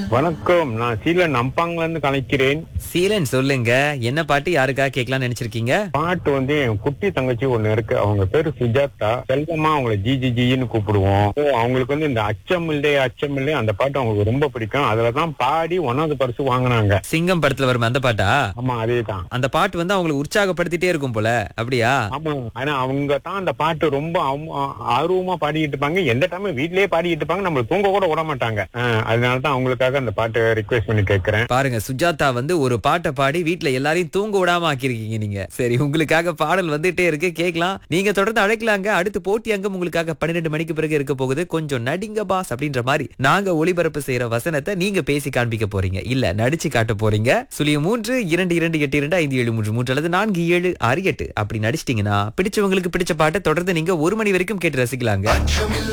வணக்கம் நான் சீலன் அம்பாங்ல இருந்து கலைக்கிறேன் சீலன் சொல்லுங்க என்ன பாட்டு யாருக்கா கேட்கலாம்னு நினைச்சிருக்கீங்க பாட்டு வந்து என் குட்டி தங்கச்சி ஒண்ணு இருக்கு அவங்க பேரு சுஜாதா செல்வமா அவங்கள ஜி ஜி ஜின்னு கூப்பிடுவோம் So, அவங்களுக்கு வந்து இந்த அச்சம் இல்லே அச்சம் இல்லே அந்த பாட்டு அவங்களுக்கு ரொம்ப பிடிக்கும் அதுலதான் பாடி ஒன்னாவது பரிசு வாங்குனாங்க சிங்கம் படத்துல வரும் அந்த பாட்டா ஆமா அதேதான் அந்த பாட்டு வந்து அவங்களை உற்சாகப்படுத்திட்டே இருக்கும் போல அப்படியா ஆமா ஆனா அவங்க தான் அந்த பாட்டு ரொம்ப ஆர்வ- ஆர்வமா பாடிக்கிட்டு இருப்பாங்க எந்த டைம் வீட்லயே பாடிக்கிட்டு இருப்பாங்க நம்மள தூங்க கூட விட மாட்டாங்க அஹ், அதனாலதான் அவங்களுக்காக அந்த பாட்டு ரிக்வெஸ்ட் பண்ணி கேட்கிறேன் பாருங்க சுஜாதா வந்து ஒரு பாட்டை பாடி வீட்ல எல்லாரையும் தூங்க விடாம ஆக்கிருக்கீங்க நீங்க சரி உங்களுக்காக பாடல் வந்துட்டே இருக்கு கேட்கலாம் நீங்க தொடர்ந்து அழைக்கலாங்க அடுத்து போட்டி அங்கம் உங்களுக்காக பன்னிரெண்டு மணிக்கு பிறகு இருக்க போகுது கொஞ்சம் நடிங்க பாஸ் அப்படின்ற மாதிரி நாங்க ஒளிபரப்பு செய்யற வசனத்தை நீங்க பேசி காண்பிக்க போறீங்க இல்ல நடிச்சு காட்ட போறீங்க சுழிய மூன்று இரண்டு இரண்டு எட்டு இரண்டு ஐந்து ஏழு மூன்று மூன்று அல்லது நான்கு ஏழு ஆறு எட்டு அப்படி நடிச்சிட்டீங்கன்னா பிடிச்சவங்களுக்கு பிடிச்ச பாட்டை தொடர்ந்து நீங்க ஒரு மணி வரைக்கும் கேட்டு ரசிக்கலாங்க